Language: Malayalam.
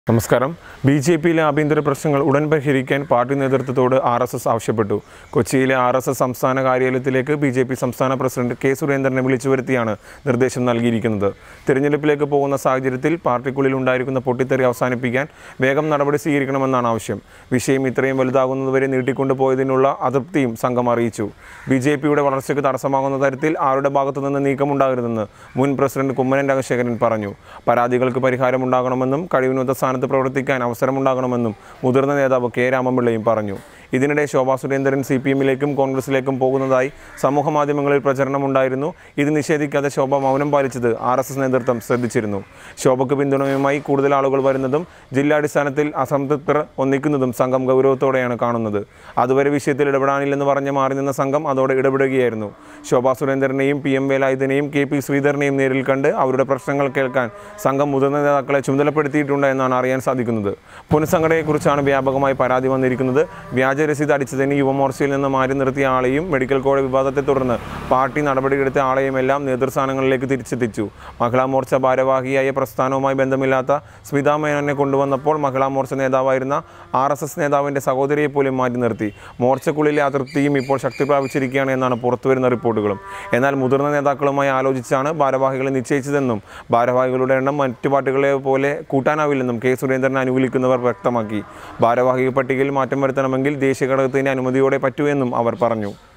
നമസ്കാരം ബി ജെ പിയിലെ ആഭ്യന്തര പ്രശ്നങ്ങൾ ഉടൻ പരിഹരിക്കാൻ പാർട്ടി നേതൃത്വത്തോട് ആർ എസ് എസ് ആവശ്യപ്പെട്ടു കൊച്ചിയിലെ ആർ എസ് എസ് സംസ്ഥാന കാര്യാലയത്തിലേക്ക് ബി ജെ പി സംസ്ഥാന പ്രസിഡന്റ് കെ സുരേന്ദ്രനെ വിളിച്ചു വരുത്തിയാണ് നിർദ്ദേശം നൽകിയിരിക്കുന്നത് തിരഞ്ഞെടുപ്പിലേക്ക് പോകുന്ന സാഹചര്യത്തിൽ പാർട്ടിക്കുള്ളിൽ ഉണ്ടായിരിക്കുന്ന പൊട്ടിത്തെറി അവസാനിപ്പിക്കാൻ വേഗം നടപടി സ്വീകരിക്കണമെന്നാണ് ആവശ്യം വിഷയം ഇത്രയും വലുതാകുന്നതുവരെ നീട്ടിക്കൊണ്ടുപോയതിനുള്ള അതൃപ്തിയും സംഘം അറിയിച്ചു ബി ജെ പിയുടെ വളർച്ചയ്ക്ക് തടസ്സമാകുന്ന തരത്തിൽ ആരുടെ ഭാഗത്തുനിന്ന് നീക്കമുണ്ടാകരുതെന്ന് മുൻ പ്രസിഡന്റ് കുമ്മനം രാജശേഖരൻ പറഞ്ഞു പരാതികൾക്ക് പരിഹാരമുണ്ടാകണമെന്നും കഴിവിനൊത്ത സ്ഥാനത്ത് പ്രവർത്തിക്കാൻ അവസരമുണ്ടാകണമെന്നും മുതിർന്ന നേതാവ് കെ രാമപിള്ളയും പറഞ്ഞു ഇതിനിടെ ശോഭാ സുരേന്ദ്രൻ സി പി എമ്മിലേക്കും കോൺഗ്രസിലേക്കും പോകുന്നതായി സമൂഹ മാധ്യമങ്ങളിൽ പ്രചരണമുണ്ടായിരുന്നു ഇത് നിഷേധിക്കാതെ ശോഭ മൗനം പാലിച്ചത് ആർ എസ് എസ് നേതൃത്വം ശ്രദ്ധിച്ചിരുന്നു ശോഭയ്ക്ക് പിന്തുണയുമായി കൂടുതൽ ആളുകൾ വരുന്നതും ജില്ലാടിസ്ഥാനത്തിൽ അസംതൃപ്തർ ഒന്നിക്കുന്നതും സംഘം ഗൗരവത്തോടെയാണ് കാണുന്നത് അതുവരെ വിഷയത്തിൽ ഇടപെടാനില്ലെന്ന് പറഞ്ഞ് മാറി നിന്ന സംഘം അതോടെ ഇടപെടുകയായിരുന്നു ശോഭാ സുരേന്ദ്രനെയും പി എം വേലായുധനെയും കെ പി ശ്രീധരനെയും നേരിൽ കണ്ട് അവരുടെ പ്രശ്നങ്ങൾ കേൾക്കാൻ സംഘം മുതിർന്ന നേതാക്കളെ ചുമതലപ്പെടുത്തിയിട്ടുണ്ട് എന്നാണ് അറിയാൻ സാധിക്കുന്നത് പുനഃസംഘടനയെക്കുറിച്ചാണ് വ്യാപകമായി പരാതി വന്നിരിക്കുന്നത് വ്യാജ രസീത് അടിച്ചതിന് യുവമോർച്ചയിൽ നിന്ന് മാറ്റി നിർത്തിയ ആളെയും മെഡിക്കൽ കോഡ് വിവാദത്തെ തുടർന്ന് പാർട്ടി നടപടിയെടുത്ത ആളെയും എല്ലാം നേതൃസ്ഥാനങ്ങളിലേക്ക് തിരിച്ചെത്തിച്ചു മഹിളാ മോർച്ച ഭാരവാഹിയായ പ്രസ്ഥാനവുമായി ബന്ധമില്ലാത്ത സ്മിതാ മേനോനെ കൊണ്ടുവന്നപ്പോൾ മഹിളാ മോർച്ച നേതാവായിരുന്ന ആർ എസ് എസ് നേതാവിൻ്റെ സഹോദരിയെ പോലും മാറ്റി നിർത്തി മോർച്ചക്കുള്ളിലെ അതൃപ്തിയും ഇപ്പോൾ ശക്തി പ്രാപിച്ചിരിക്കുകയാണ് എന്നാണ് പുറത്തുവരുന്ന റിപ്പോർട്ടുകളും എന്നാൽ മുതിർന്ന നേതാക്കളുമായി ആലോചിച്ചാണ് ഭാരവാഹികളെ നിശ്ചയിച്ചതെന്നും ഭാരവാഹികളുടെ എണ്ണം മറ്റു പാർട്ടികളെ പോലെ കൂട്ടാനാവില്ലെന്നും കെ സുരേന്ദ്രൻ അനുകൂലിക്കുന്നവർ വ്യക്തമാക്കി ഭാരവാഹി പട്ടികയിൽ മാറ്റം വരുത്തണമെങ്കിൽ ദേശീയ ഘടകത്തിൻ്റെ അനുമതിയോടെ പറ്റൂ എന്നും അവർ പറഞ്ഞു